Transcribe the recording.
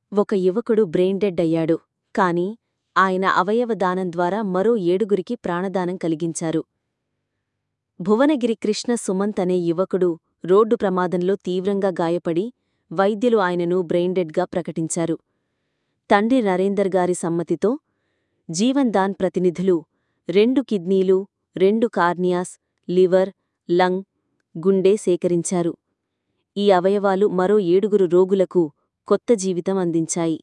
ఒక యువకుడు brain dead అయ్యాడు కాని ఆయన అవయవ దానం ద్వారా మరో ఏడుగురికి ప్రాణదానం కలిగించారు భువనగిరి కృష్ణ సుమంత్ అనే యువకుడు రోడ్డు ప్రమాదంలో తీవ్రంగా గాయపడి వైద్యులు ఆయనను బ్రెయిన్ డెడ్గా ప్రకటించారు తండ్రి నరేందర్ గారి సమ్మతితో జీవన్ దాన్ ప్రతినిధులు రెండు కిడ్నీలు రెండు కార్నియాస్ లివర్ లంగ్ గుండె సేకరించారు ఈ అవయవాలు మరో ఏడుగురు రోగులకు కొత్త జీవితం అందించాయి